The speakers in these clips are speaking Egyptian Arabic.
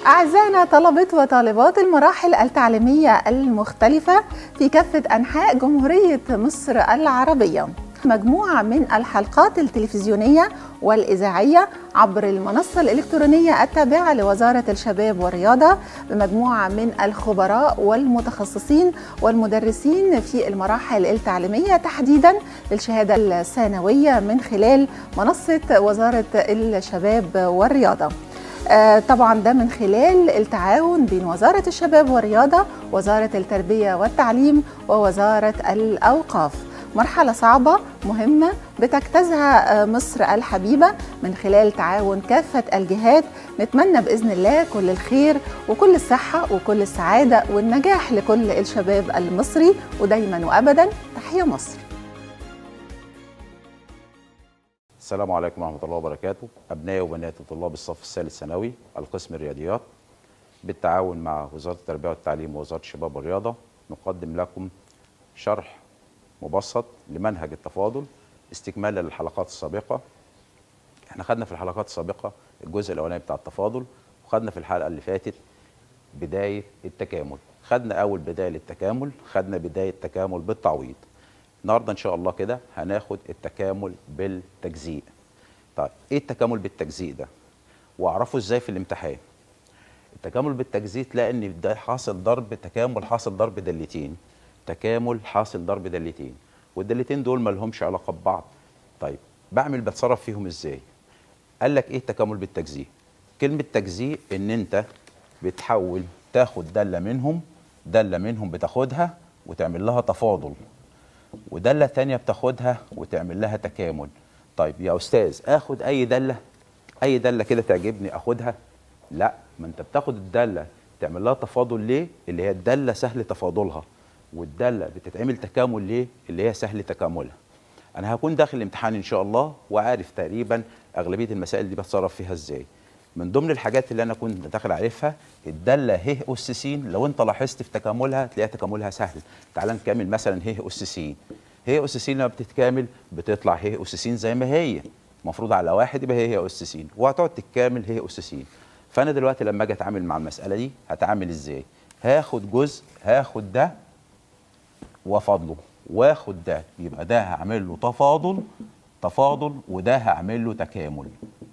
أعزائنا طلبة وطالبات المراحل التعليمية المختلفة في كافة أنحاء جمهورية مصر العربية مجموعة من الحلقات التلفزيونية والإذاعية عبر المنصة الإلكترونية التابعة لوزارة الشباب والرياضة بمجموعة من الخبراء والمتخصصين والمدرسين في المراحل التعليمية تحديدا للشهادة الثانوية من خلال منصة وزارة الشباب والرياضة آه، طبعا ده من خلال التعاون بين وزارة الشباب والرياضة وزارة التربية والتعليم ووزارة الأوقاف مرحلة صعبة مهمة بتجتازها آه، مصر الحبيبة من خلال تعاون كافة الجهات نتمنى بإذن الله كل الخير وكل الصحة وكل السعادة والنجاح لكل الشباب المصري ودايما وأبدا تحية مصر السلام عليكم ورحمة الله وبركاته أبنائي وبناتي طلاب الصف الثالث ثانوي القسم الرياضيات بالتعاون مع وزارة التربية والتعليم ووزارة الشباب والرياضة نقدم لكم شرح مبسط لمنهج التفاضل استكمالا للحلقات السابقة احنا خدنا في الحلقات السابقة الجزء الأولاني بتاع التفاضل وخدنا في الحلقة اللي فاتت بداية التكامل خدنا أول بداية للتكامل خدنا بداية تكامل بالتعويض النهارده ان شاء الله كده هناخد التكامل بالتجزيء طيب ايه التكامل بالتجزيء ده واعرفه ازاي في الامتحان التكامل بالتجزيء تلاقي ان ده حاصل ضرب تكامل حاصل ضرب دالتين تكامل حاصل ضرب دالتين والدالتين دول ما لهمش علاقه ببعض طيب بعمل بتصرف فيهم ازاي قال لك ايه التكامل بالتجزيء كلمه تجزيء ان انت بتحول تاخد داله منهم داله منهم بتاخدها وتعمل لها تفاضل ودالة تانية بتاخدها وتعمل لها تكامل طيب يا أستاذ آخد أي دالة أي دالة كده تعجبني أخدها لا ما أنت بتاخد الدالة تعمل لها تفاضل ليه اللي هي الدالة سهل تفاضلها والدالة بتتعمل تكامل ليه اللي هي سهل تكاملها أنا هكون داخل الامتحان إن شاء الله وعارف تقريبا أغلبية المسائل دي بتصرف فيها إزاي من ضمن الحاجات اللي انا كنت داخل عارفها الداله ه اس س لو انت لاحظت في تكاملها تلاقيها تكاملها سهل تعال نكمل مثلا ه اس س ه اس س لما بتتكامل بتطلع ه اس س زي ما هي المفروض على واحد يبقى هي ه اس س وهتقعد تكامل ه اس س فانا دلوقتي لما اجي اتعامل مع المساله دي هتعامل ازاي هاخد جزء هاخد ده وافضله واخد ده يبقى ده هعمل له تفاضل تفاضل وده هعمل له تكامل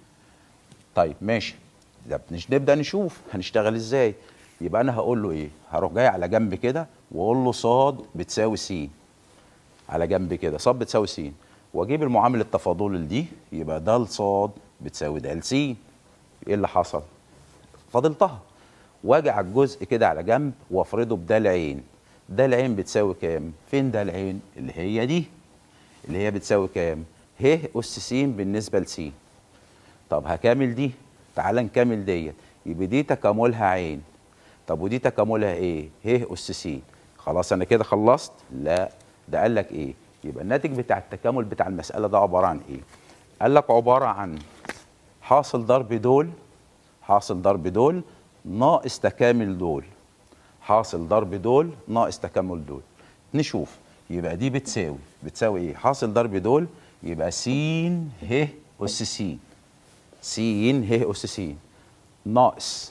طيب ماشي ده مش نبدا نشوف هنشتغل ازاي يبقى انا هقول له ايه هروح جاي على جنب كده واقول له صاد بتساوي س على جنب كده صاد بتساوي س واجيب المعامل التفاضلي دي يبقى د صاد بتساوي د س ايه اللي حصل فاضلتها واجي على الجزء كده على جنب وافرضه بد العين د العين بتساوي كام فين د العين اللي هي دي اللي هي بتساوي كام ه اس س بالنسبه لس طب هكامل دي تعال نكمل ديت يبقى دي تكاملها عين طب ودي تكاملها ايه ه اس س خلاص انا كده خلصت لا ده قال لك ايه يبقى الناتج بتاع التكامل بتاع المساله ده عباره عن ايه قال لك عباره عن حاصل ضرب دول حاصل ضرب دول ناقص تكامل دول حاصل ضرب دول ناقص تكامل دول نشوف يبقى دي بتساوي بتساوي ايه حاصل ضرب دول يبقى س ه اس س س ه اس س ناقص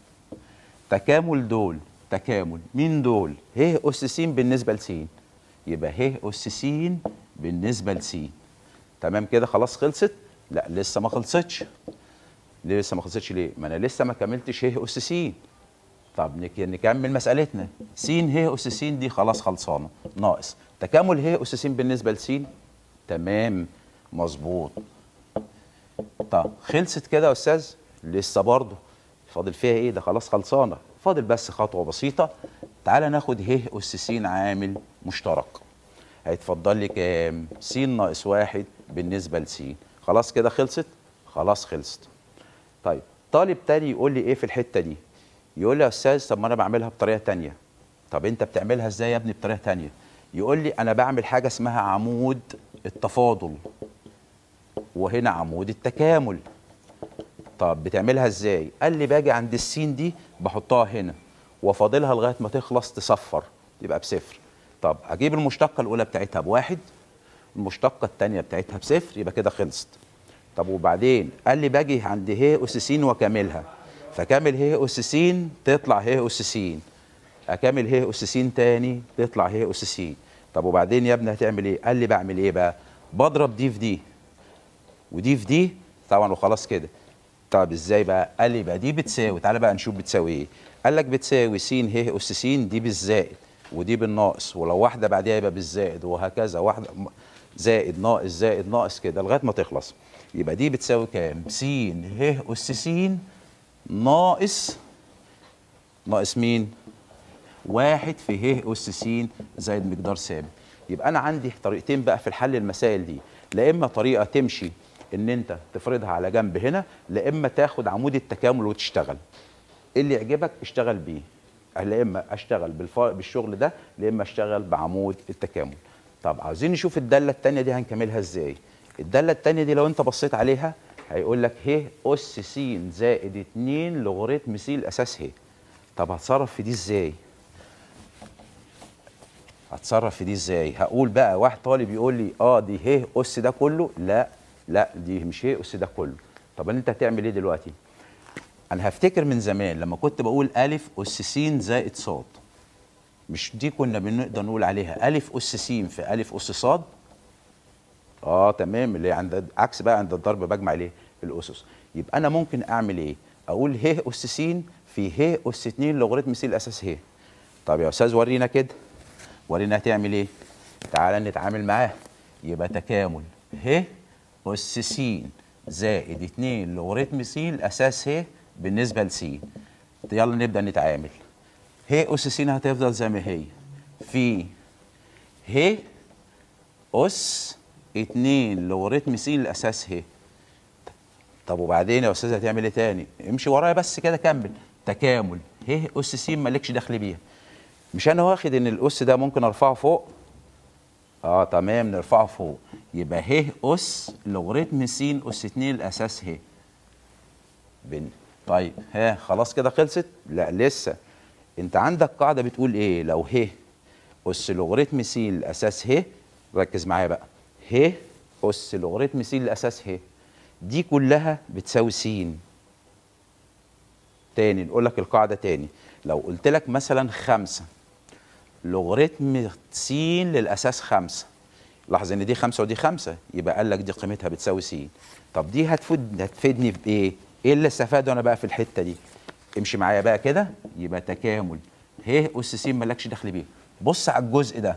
تكامل دول تكامل مين دول ه اس س بالنسبه لس يبقى ه اس س بالنسبه لس تمام كده خلاص خلصت لا لسه ما خلصتش ليه لسه ما خلصتش ليه ما انا لسه ما كملتش ه اس س طب نك- نكمل مسألتنا س ه أس س دي خلاص خلصانة ناقص تكامل ه أس س بالنسبة لس تمام مظبوط طب خلصت كده يا أستاذ لسه برضه فاضل فيها إيه ده خلاص خلصانة فاضل بس خطوة بسيطة تعالى ناخد ه أس س عامل مشترك هيتفضل لي كام س ناقص واحد بالنسبة لس خلاص كده خلصت خلاص خلصت طيب طالب تاني يقول لي ايه في الحته دي يقول لي يا استاذ طب ما انا بعملها بطريقه تانية طب انت بتعملها ازاي يا ابني بطريقه تانية يقول لي انا بعمل حاجه اسمها عمود التفاضل وهنا عمود التكامل طب بتعملها ازاي قال لي باجي عند السين دي بحطها هنا وافاضلها لغايه ما تخلص تصفر يبقى بصفر طب اجيب المشتقه الاولى بتاعتها بواحد المشتقه الثانيه بتاعتها بصفر يبقى كده خلصت طب وبعدين قال لي باجي عند ه اس س واكملها فكامل ه اس س تطلع ه اس س اكمل ه اس س تاني تطلع ه اس س طب وبعدين يا ابني هتعمل ايه قال لي بعمل ايه بقى بضرب دي في دي ودي في دي طبعا وخلاص كده طب ازاي بقى قال لي بقى دي بتساوي تعالى بقى نشوف بتساوي ايه قال لك بتساوي س ه اس س دي بالزائد ودي بالناقص ولو واحده بعديها يبقى بالزائد وهكذا واحده زائد ناقص زائد ناقص كده لغايه ما تخلص يبقى دي بتساوي كام س ه اس س ناقص ناقص مين واحد في ه اس س زائد مقدار ثابت يبقى انا عندي طريقتين بقى في الحل المسائل دي لا اما طريقه تمشي ان انت تفرضها على جنب هنا لا اما تاخد عمود التكامل وتشتغل ايه اللي يعجبك اشتغل بيه لا اما اشتغل بالف... بالشغل ده لا اما اشتغل بعمود التكامل طب عاوزين نشوف الداله الثانيه دي هنكملها ازاي الداله الثانيه دي لو انت بصيت عليها هيقول لك ه اس س زائد 2 لوغاريتم س الاساس ه طب هتصرف في دي ازاي هتصرف في دي ازاي هقول بقى واحد طالب يقول لي اه دي ه اس ده كله لا لا دي مش ه اس ده كله طب انت هتعمل ايه دلوقتي انا هفتكر من زمان لما كنت بقول الف اس س زائد ص مش دي كنا بنقدر نقول عليها الف اس س في الف اس ص اه تمام اللي عند عكس بقى عند الضرب بجمع الايه الاسس يبقى انا ممكن اعمل ايه اقول ه اس س في ه اس 2 لوغاريتم س الاساس ه طب يا استاذ ورينا كده ورينا هتعمل ايه تعالى نتعامل معاه يبقى تكامل ه اس س زائد 2 لوغاريتم س الاساس ه بالنسبه لس يلا نبدا نتعامل ه اس س هتفضل زي ما هي في ه اس 2 لوغاريتم س الاساس ه طب وبعدين يا استاذ هتعمل ايه تاني امشي ورايا بس كده كمل تكامل ه اس س مالكش دخل بيها مش انا واخد ان الاس ده ممكن ارفعه فوق اه تمام نرفعه فوق يبقى ه اس لوغاريتم س اس 2 الاساس ه بن طيب ها خلاص كده خلصت لا لسه انت عندك قاعده بتقول ايه لو ه اس لوغاريتم س الاساس ه ركز معايا بقى ه اس لوغاريتم س الاساس ه دي كلها بتساوي س تاني نقول لك القاعده تاني لو قلت لك مثلا خمسة لوغاريتم س للاساس خمسة لاحظ ان دي خمسة ودي خمسة يبقى قال لك دي قيمتها بتساوي س طب دي هتفيد هتفيدني بايه ايه اللي استفاده انا بقى في الحته دي امشي معايا بقى كده يبقى تكامل ه اس س مالكش دخل بيه بص على الجزء ده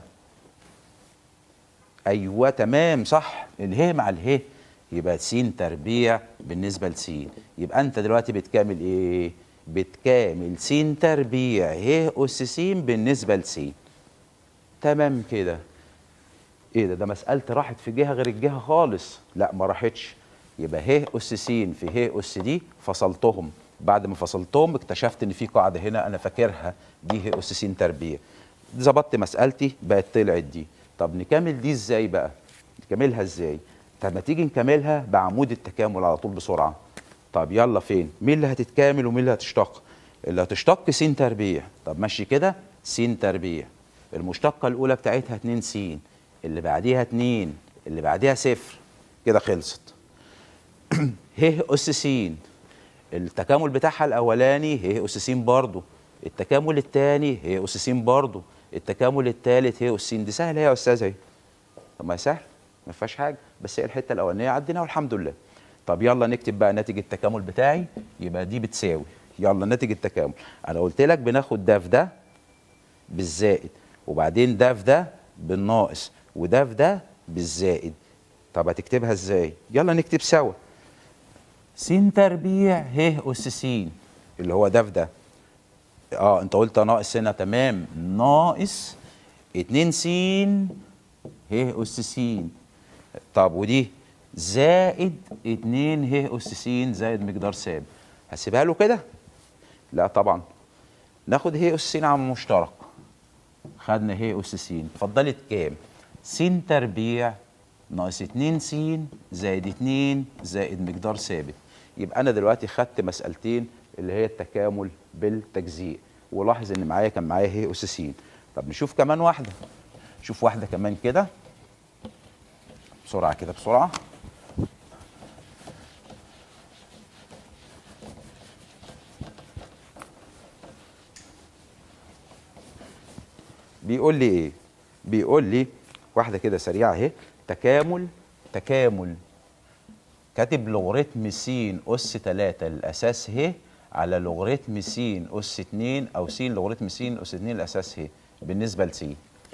ايوه تمام صح اله مع اله يبقى س تربيع بالنسبه لس يبقى انت دلوقتي بتكامل ايه بتكامل س تربيع ه اس س بالنسبه لس تمام كده ايه ده ده مسألتي راحت في جهه غير الجهه خالص لا ما راحتش يبقى ه اس س في ه اس دي فصلتهم بعد ما فصلتهم اكتشفت ان في قاعده هنا انا فاكرها دي ه اس س تربيع ظبطت مسألتي بقت طلعت دي طب نكمل دي ازاي بقى نكملها ازاي طب ما تيجي نكملها بعمود التكامل على طول بسرعه طب يلا فين مين اللي هتتكامل ومين اللي هتشتق اللي هتشتق س تربيع طب ماشي كده س تربيع المشتقه الاولى بتاعتها 2 س اللي بعديها 2 اللي بعديها صفر كده خلصت ه اس س التكامل بتاعها الاولاني ه اس س برضه التكامل الثاني ه اس س برضه التكامل الثالث ه اس س دي سهله يا استاذ اهي طب ما هي سهل ما فيهاش حاجه بس هي الحته الاولانيه عديناها والحمد لله طب يلا نكتب بقى ناتج التكامل بتاعي يبقى دي بتساوي يلا ناتج التكامل انا قلت لك بناخد ده في ده بالزائد وبعدين ده في ده بالناقص وده في ده بالزائد طب هتكتبها ازاي يلا نكتب سوا س تربيع ه اس س اللي هو ده في ده اه انت قلت ناقص هنا تمام ناقص 2 س ه اس س طب ودي زائد 2 ه اس س زائد مقدار ثابت هسيبها له كده لا طبعا ناخد ه اس س عامل مشترك خدنا ه اس س فضلت كام س تربيع ناقص 2 س زائد 2 زائد مقدار ثابت يبقى انا دلوقتي خدت مسالتين اللي هي التكامل بالتجزيء ولاحظ ان معايا كان معايا ه اس س طب نشوف كمان واحده شوف واحده كمان كده بسرعه كده بسرعه بيقول لي ايه بيقول لي واحده كده سريعه اهي تكامل تكامل كاتب لوغاريتم س اس 3 الاساس ه على لوغاريتم س اس 2 او س لوغاريتم س اس 2 الاساس ه بالنسبه لس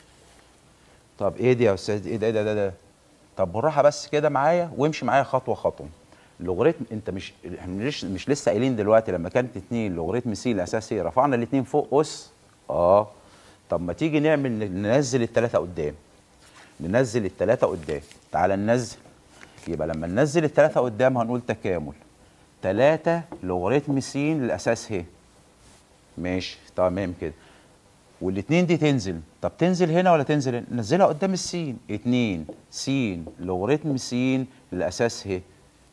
طب ايه دي يا استاذ ايه ده ايه ده, ده, ده طب بالراحه بس كده معايا وامشي معايا خطوه خطوه لوغاريتم انت مش احنا مش, مش لسه قايلين دلوقتي لما كانت 2 لوغاريتم س الاساس ه رفعنا الاثنين فوق اس اه طب ما تيجي نعمل ننزل الثلاثه قدام ننزل الثلاثه قدام تعال ننزل يبقى لما ننزل الثلاثه قدام هنقول تكامل 3 لوغاريتم س للاساس ه ماشي تمام كده والاثنين دي تنزل طب تنزل هنا ولا تنزل هنا نزلها قدام السين 2 س لوغاريتم س للاساس ه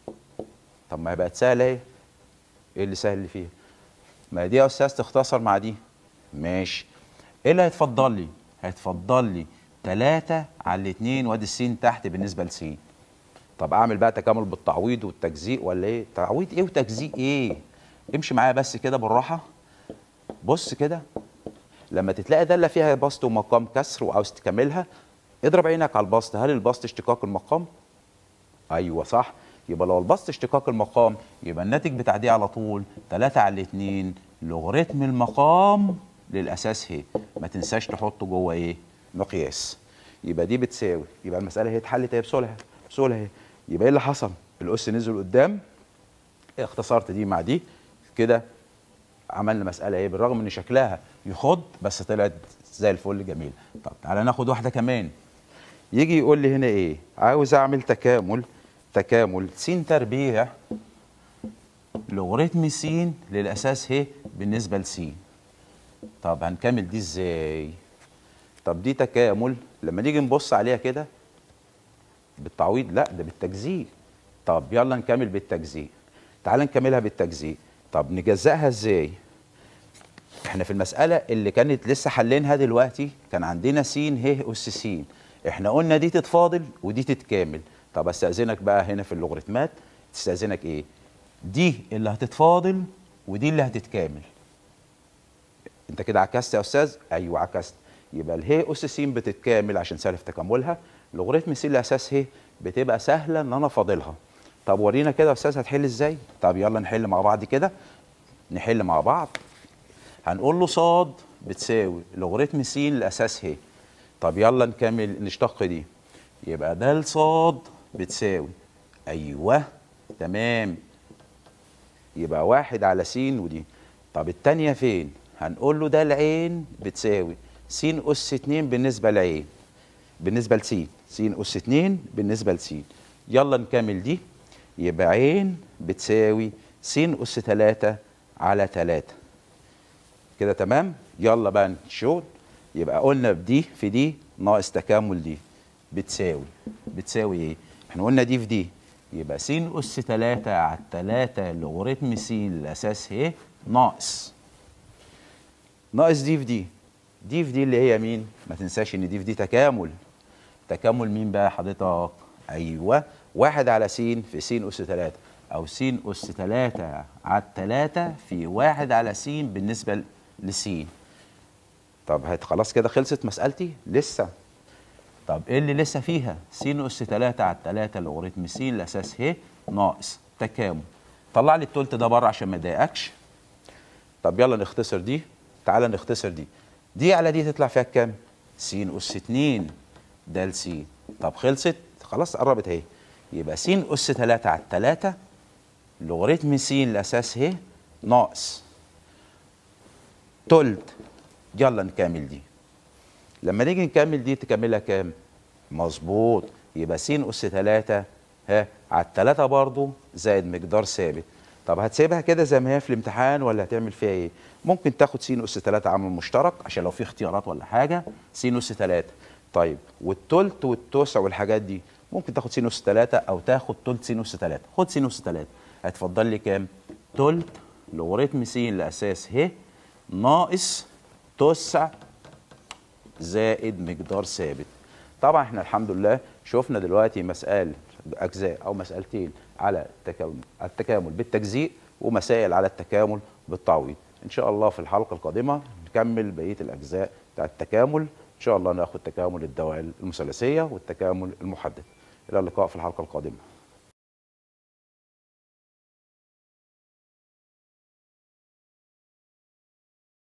طب ما هي بقت سهله اهي ايه اللي سهل اللي فيها ما دي يا استاذ تختصر مع دي ماشي ايه اللي هيتفضل لي هيتفضل لي 3 على الاثنين وادي السين تحت بالنسبه لسين طب اعمل بقى تكامل بالتعويض والتجزيء ولا ايه تعويض ايه وتجزيء ايه امشي معايا بس كده بالراحه بص كده لما تتلاقي داله فيها بسط ومقام كسر وعاوز تكملها اضرب عينك على البسط هل البسط اشتقاق المقام ايوه صح يبقى لو البسط اشتقاق المقام يبقى الناتج بتاع دي على طول 3 على 2 لوغاريتم المقام للاساس ه ما تنساش تحطه جوه ايه مقياس يبقى دي بتساوي يبقى المساله هي اتحلت اهي بسهوله بسهوله اهي يبقى ايه اللي حصل الاس نزل قدام اختصرت دي مع دي كده عملنا مساله ايه بالرغم ان شكلها يخض بس طلعت زي الفل جميل طب تعالى ناخد واحده كمان يجي يقول لي هنا ايه عاوز اعمل تكامل تكامل س تربيع لوغاريتم س للاساس ه بالنسبه لس طب هنكمل دي ازاي طب دي تكامل لما نيجي نبص عليها كده بالتعويض لا ده بالتجزيء طب يلا نكمل بالتجزيء تعال نكملها بالتجزيء طب نجزأها ازاي احنا في المسألة اللي كانت لسه حلينها دلوقتي كان عندنا س ه أس س احنا قلنا دي تتفاضل ودي تتكامل طب استأذنك بقى هنا في اللوغاريتمات تستأذنك ايه دي اللي هتتفاضل ودي اللي هتتكامل انت كده عكست يا استاذ ايوه عكست يبقى اله اس س بتتكامل عشان سهل في تكاملها لوغاريتم س الاساس ه بتبقى سهله ان انا فاضلها طب ورينا كده يا استاذ هتحل ازاي طب يلا نحل مع بعض كده نحل مع بعض هنقول له صاد بتساوي لوغاريتم س الاساس ه طب يلا نكمل نشتق دي يبقى د صاد بتساوي ايوه تمام يبقى واحد على س ودي طب التانية فين هنقول له ده العين بتساوي س أس 2 بالنسبة لعين بالنسبة لس س أس 2 بالنسبة لس يلا نكمل دي يبقى عين بتساوي س أس 3 على 3 كده تمام يلا بقى نشوف يبقى قلنا بدي في دي ناقص تكامل دي بتساوي بتساوي ايه احنا قلنا دي في دي يبقى س أس 3 على 3 لوغاريتم س الأساس ه ناقص ناقص دي في دي دي في دي اللي هي مين ما تنساش ان دي في دي تكامل تكامل مين بقى حضرتك ايوه واحد على س في س اس 3 او س اس 3 على 3 في واحد على س بالنسبه لس طب هت خلاص كده خلصت مسألتي لسه طب ايه اللي لسه فيها س اس 3 على 3 لوغاريتم س الاساس ه ناقص تكامل طلع لي التلت ده بره عشان ما يضايقكش طب يلا نختصر دي تعالى نختصر دي دي على دي تطلع فيها كام س اس 2 د س طب خلصت خلاص قربت اهي يبقى س اس 3 على 3 لوغاريتم س الاساس ه ناقص تلت يلا نكمل دي لما نيجي نكمل دي تكملها كام مظبوط يبقى س اس 3 ها على الثلاثة برضو زائد مقدار ثابت طب هتسيبها كده زي ما هي في الامتحان ولا هتعمل فيها ايه ممكن تاخد س اس 3 عامل مشترك عشان لو في اختيارات ولا حاجه س اس 3 طيب والتلت والتوسع والحاجات دي ممكن تاخد س اس 3 او تاخد تلت س اس 3 خد س اس 3 هتفضل لي كام تلت لوغاريتم س الاساس ه ناقص توسع زائد مقدار ثابت طبعا احنا الحمد لله شفنا دلوقتي مسائل اجزاء او مسالتين على التكامل التكامل بالتجزيء ومسائل على التكامل بالتعويض ان شاء الله في الحلقه القادمه نكمل بقيه الاجزاء بتاع التكامل ان شاء الله ناخد تكامل الدوال المثلثيه والتكامل المحدد الى اللقاء في الحلقه القادمه